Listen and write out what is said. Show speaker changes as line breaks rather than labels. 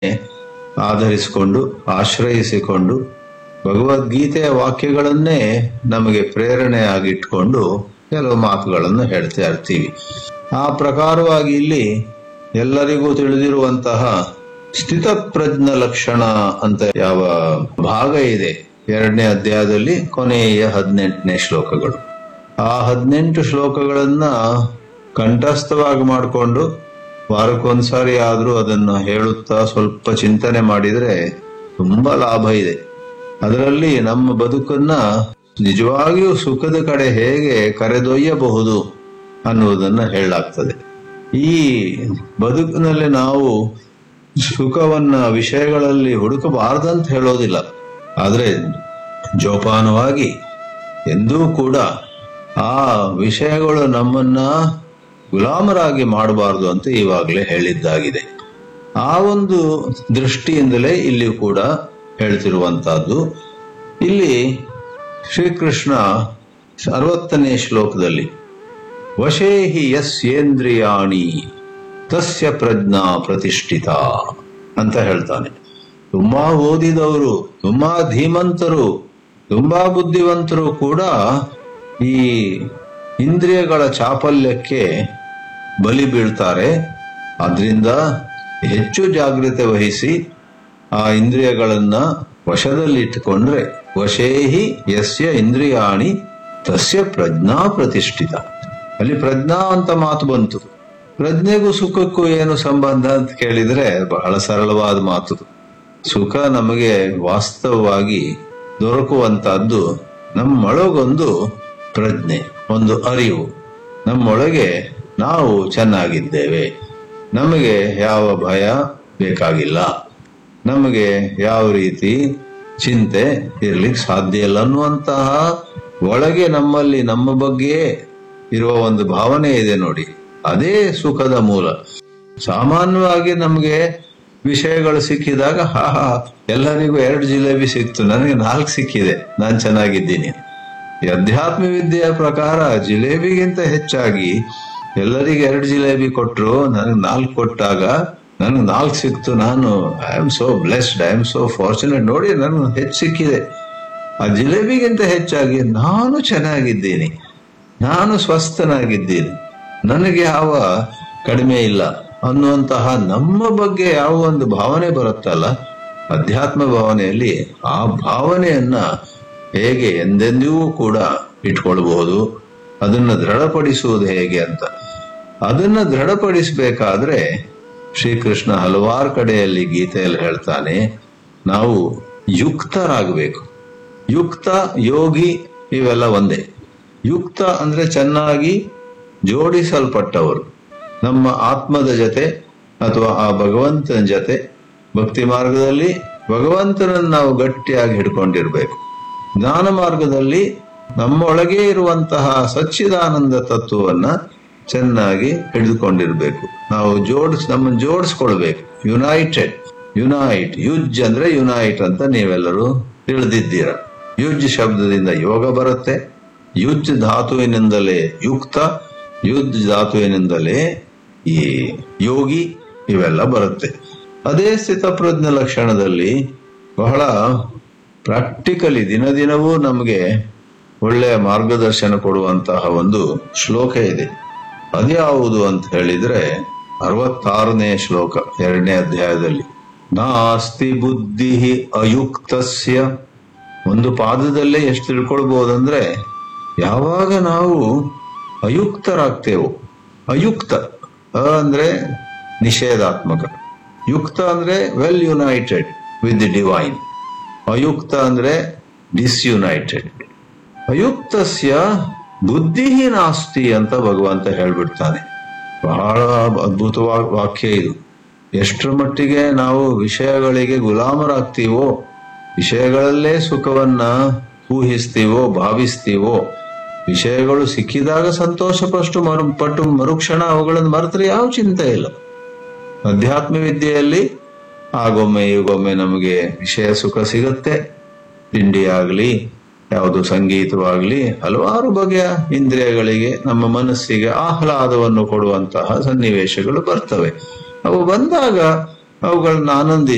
ಆಧರಿಸಿಕೊಂಡು ಆಶ್ರಯಿಸಿಕೊಂಡು ಭಗವದ್ಗೀತೆಯ ವಾಕ್ಯಗಳನ್ನೇ ನಮಗೆ ಪ್ರೇರಣೆಯಾಗಿಟ್ಕೊಂಡು ಕೆಲವು ಮಾತುಗಳನ್ನು ಹೇಳ್ತಾ ಇರ್ತೀವಿ ಆ ಪ್ರಕಾರವಾಗಿ ಇಲ್ಲಿ ಎಲ್ಲರಿಗೂ ತಿಳಿದಿರುವಂತಹ ಸ್ಥಿತಪ್ರಜ್ಞ ಲಕ್ಷಣ ಅಂತ ಯಾವ ಭಾಗ ಇದೆ ಎರಡನೇ ಅಧ್ಯಾಯದಲ್ಲಿ ಕೊನೆಯ ಹದಿನೆಂಟನೇ ಶ್ಲೋಕಗಳು ಆ ಹದಿನೆಂಟು ಶ್ಲೋಕಗಳನ್ನ ಕಂಠಸ್ಥವಾಗಿ ಮಾಡಿಕೊಂಡು ವಾರಕ್ಕೊಂದ್ಸಾರಿ ಆದ್ರೂ ಅದನ್ನು ಹೇಳುತ್ತಾ ಸ್ವಲ್ಪ ಚಿಂತನೆ ಮಾಡಿದ್ರೆ ತುಂಬಾ ಲಾಭ ಇದೆ ಅದರಲ್ಲಿ ನಮ್ಮ ಬದುಕನ್ನ ನಿಜವಾಗಿಯೂ ಸುಖದ ಕಡೆ ಹೇಗೆ ಕರೆದೊಯ್ಯಬಹುದು ಅನ್ನುವುದನ್ನ ಹೇಳಲಾಗ್ತದೆ ಈ ಬದುಕಿನಲ್ಲಿ ನಾವು ಸುಖವನ್ನ ವಿಷಯಗಳಲ್ಲಿ ಹುಡುಕಬಾರದಂತ ಹೇಳೋದಿಲ್ಲ ಆದ್ರೆ ಜೋಪಾನವಾಗಿ ಎಂದೂ ಕೂಡ ಆ ವಿಷಯಗಳು ನಮ್ಮನ್ನ ಗುಲಾಮರಾಗಿ ಮಾಡಬಾರದು ಅಂತ ಇವಾಗಲೇ ಹೇಳಿದ್ದಾಗಿದೆ ಆ ಒಂದು ದೃಷ್ಟಿಯಿಂದಲೇ ಇಲ್ಲಿ ಕೂಡ ಹೇಳ್ತಿರುವಂತಹದ್ದು ಇಲ್ಲಿ ಶ್ರೀಕೃಷ್ಣ ಅರವತ್ತನೇ ಶ್ಲೋಕದಲ್ಲಿ ವಶೇಹಿ ಯಸ್ಯೇಂದ್ರಿಯಾಣಿ ತಸ್ಯ ಪ್ರಜ್ಞಾ ಪ್ರತಿಷ್ಠಿತ ಅಂತ ಹೇಳ್ತಾನೆ ತುಂಬಾ ಓದಿದವರು ತುಂಬಾ ಧೀಮಂತರು ತುಂಬಾ ಬುದ್ಧಿವಂತರು ಕೂಡ ಈ ಇಂದ್ರಿಯಗಳ ಚಾಪಲ್ಯಕ್ಕೆ ಬಲಿ ಬೀಳ್ತಾರೆ ಆದ್ರಿಂದ ಹೆಚ್ಚು ಜಾಗ್ರತೆ ವಹಿಸಿ ಆ ಇಂದ್ರಿಯಗಳನ್ನ ವಶದಲ್ಲಿಟ್ಟುಕೊಂಡ್ರೆ ವಶೇಹಿ ಯಸ್ಯ ಇಂದ್ರಿಯಾಣಿ ತಸ್ಯ ಪ್ರಜ್ಞಾ ಪ್ರತಿಷ್ಠಿತ ಅಲ್ಲಿ ಪ್ರಜ್ಞಾ ಅಂತ ಮಾತು ಬಂತು ಪ್ರಜ್ಞೆಗೂ ಸುಖಕ್ಕೂ ಏನು ಸಂಬಂಧ ಅಂತ ಕೇಳಿದ್ರೆ ಬಹಳ ಸರಳವಾದ ಮಾತು ಸುಖ ನಮಗೆ ವಾಸ್ತವವಾಗಿ ದೊರಕುವಂತಹದ್ದು ನಮ್ಮೊಳಗೊಂದು ಪ್ರಜ್ಞೆ ಒಂದು ಅರಿವು ನಮ್ಮೊಳಗೆ ನಾವು ಚೆನ್ನಾಗಿದ್ದೇವೆ ನಮಗೆ ಯಾವ ಭಯ ಬೇಕಾಗಿಲ್ಲ ನಮಗೆ ಯಾವ ರೀತಿ ಚಿಂತೆ ಇರ್ಲಿಕ್ಕೆ ಸಾಧ್ಯ ಇಲ್ಲ ಅನ್ನುವಂತಹ ಒಳಗೆ ನಮ್ಮಲ್ಲಿ ನಮ್ಮ ಬಗ್ಗೆ ಇರುವ ಒಂದು ಭಾವನೆ ಇದೆ ನೋಡಿ ಅದೇ ಸುಖದ ಮೂಲ ಸಾಮಾನ್ಯವಾಗಿ ನಮಗೆ ವಿಷಯಗಳು ಸಿಕ್ಕಿದಾಗ ಹಾ ಹಾ ಎಲ್ಲರಿಗೂ ಎರಡು ಜಿಲೇಬಿ ಸಿಕ್ತು ನನಗೆ ನಾಲ್ಕು ಸಿಕ್ಕಿದೆ ನಾನು ಚೆನ್ನಾಗಿದ್ದೀನಿ ಈ ಅಧ್ಯಾತ್ಮ ವಿದ್ಯೆಯ ಪ್ರಕಾರ ಜಿಲೇಬಿಗಿಂತ ಹೆಚ್ಚಾಗಿ ಎಲ್ಲರಿಗೆ ಎರಡು ಜಿಲೇಬಿ ಕೊಟ್ರು ನನಗೆ ನಾಲ್ಕು ಕೊಟ್ಟಾಗ ನನಗೆ ನಾಲ್ಕು ಸಿಕ್ತು ನಾನು I am so blessed I am so fortunate ನೋಡಿ ನನಗೆ ಹೆಚ್ಚು ಸಿಕ್ಕಿದೆ ಆ ಜಿಲೇಬಿಗಿಂತ ಹೆಚ್ಚಾಗಿ ನಾನು ಚೆನ್ನಾಗಿದ್ದೀನಿ ನಾನು ಸ್ವಸ್ಥನಾಗಿದ್ದೀನಿ ನನಗೆ ಯಾವ ಕಡಿಮೆ ಇಲ್ಲ ಅನ್ನುವಂತಹ ನಮ್ಮ ಬಗ್ಗೆ ಯಾವ ಒಂದು ಭಾವನೆ ಬರುತ್ತಲ್ಲ ಅಧ್ಯಾತ್ಮ ಭಾವನೆಯಲ್ಲಿ ಆ ಭಾವನೆಯನ್ನ ಹೇಗೆ ಎಂದೆಂದಿಗೂ ಕೂಡ ಇಟ್ಕೊಳ್ಬಹುದು ಅದನ್ನ ದೃಢಪಡಿಸುವುದು ಹೇಗೆ ಅಂತ ಅದನ್ನ ದೃಢಪಡಿಸಬೇಕಾದ್ರೆ ಶ್ರೀಕೃಷ್ಣ ಹಲವಾರು ಕಡೆಯಲ್ಲಿ ಗೀತೆಯಲ್ಲಿ ಹೇಳ್ತಾನೆ ನಾವು ಯುಕ್ತರಾಗಬೇಕು ಯುಕ್ತ ಯೋಗಿ ಇವೆಲ್ಲ ಒಂದೇ ಯುಕ್ತ ಅಂದ್ರೆ ಚೆನ್ನಾಗಿ ಜೋಡಿಸಲ್ಪಟ್ಟವರು ನಮ್ಮ ಆತ್ಮದ ಜೊತೆ ಅಥವಾ ಆ ಭಗವಂತನ ಜೊತೆ ಭಕ್ತಿ ಮಾರ್ಗದಲ್ಲಿ ಭಗವಂತನನ್ನು ನಾವು ಗಟ್ಟಿಯಾಗಿ ಹಿಡ್ಕೊಂಡಿರ್ಬೇಕು ಜ್ಞಾನ ಮಾರ್ಗದಲ್ಲಿ ನಮ್ಮೊಳಗೆ ಇರುವಂತಹ ಸಚ್ಚಿದಾನಂದ ತತ್ವವನ್ನ ಚೆನ್ನಾಗಿ ಹಿಡಿದುಕೊಂಡಿರ್ಬೇಕು ನಾವು ಜೋಡಿಸ್ ನಮ್ಮನ್ನು ಜೋಡಿಸ್ಕೊಳ್ಬೇಕು ಯುನೈಟೆಡ್ ಯುನೈಟ್ ಯುಜ್ ಅಂದ್ರೆ ಯುನೈಟ್ ಅಂತ ನೀವೆಲ್ಲರೂ ತಿಳಿದಿದ್ದೀರ ಯುಜ್ ಶಬ್ದದಿಂದ ಯೋಗ ಬರುತ್ತೆ ಯುಜ್ ಧಾತುವಿನಿಂದಲೇ ಯುಕ್ತ ಯುಜ್ ಧಾತುವಿನಿಂದಲೇ ಈ ಯೋಗಿ ಇವೆಲ್ಲ ಬರುತ್ತೆ ಅದೇ ಸ್ಥಿತಪ್ರಜ್ಞ ಲಕ್ಷಣದಲ್ಲಿ ಬಹಳ ಪ್ರಾಕ್ಟಿಕಲಿ ದಿನ ದಿನವೂ ನಮಗೆ ಒಳ್ಳೆಯ ಮಾರ್ಗದರ್ಶನ ಕೊಡುವಂತಹ ಒಂದು ಶ್ಲೋಕ ಇದೆ ಅದ್ಯಾವುದು ಅಂತ ಹೇಳಿದ್ರೆ ಅರವತ್ತಾರನೇ ಶ್ಲೋಕ ಎರಡನೇ ಅಧ್ಯಾಯದಲ್ಲಿ ನಾಸ್ತಿ ಬುದ್ಧಿ ಅಯುಕ್ತಸ್ಯ ಒಂದು ಪಾದದಲ್ಲೇ ಎಷ್ಟು ತಿಳ್ಕೊಳ್ಬಹುದಂದ್ರೆ ಯಾವಾಗ ನಾವು ಅಯುಕ್ತರಾಗ್ತೇವೋ ಅಯುಕ್ತ ಅ ಅಂದ್ರೆ ನಿಷೇಧಾತ್ಮಕ ಯುಕ್ತ ಅಂದ್ರೆ well united with the divine ಅಯುಕ್ತ ಅಂದ್ರೆ ಡಿಸ್ಯುನೈಟೆಡ್ ಅಯುಕ್ತಸ್ಯ ಬುದ್ಧಿ ನಾಸ್ತಿ ಅಂತ ಭಗವಂತ ಹೇಳ್ಬಿಡ್ತಾನೆ ಬಹಳ ಅದ್ಭುತವಾದ ವಾಕ್ಯ ಇದು ಎಷ್ಟರ ಮಟ್ಟಿಗೆ ನಾವು ವಿಷಯಗಳಿಗೆ ಗುಲಾಮರಾಗ್ತೀವೋ ವಿಷಯಗಳಲ್ಲೇ ಸುಖವನ್ನ ಊಹಿಸ್ತೀವೋ ಭಾವಿಸ್ತೀವೋ ವಿಷಯಗಳು ಸಿಕ್ಕಿದಾಗ ಸಂತೋಷ ಪಟ್ಟು ಮರು ಪಟ್ಟು ಮರುಕ್ಷಣ ಅವುಗಳನ್ನು ಮರೆತರೆ ಯಾವ ಚಿಂತೆ ಇಲ್ಲ ಅಧ್ಯಾತ್ಮ ವಿದ್ಯೆಯಲ್ಲಿ ಆಗೊಮ್ಮೆ ಈಗೊಮ್ಮೆ ನಮಗೆ ವಿಷಯ ಸುಖ ಸಿಗುತ್ತೆ ತಿಂಡಿ ಆಗ್ಲಿ ಯಾವುದು ಸಂಗೀತವಾಗ್ಲಿ ಹಲವಾರು ಬಗೆಯ ಇಂದ್ರಿಯಗಳಿಗೆ ನಮ್ಮ ಮನಸ್ಸಿಗೆ ಆಹ್ಲಾದವನ್ನು ಕೊಡುವಂತಹ ಸನ್ನಿವೇಶಗಳು ಬರ್ತವೆ ಅವು ಬಂದಾಗ ಅವುಗಳನ್ನ ಆನಂದಿಸಿ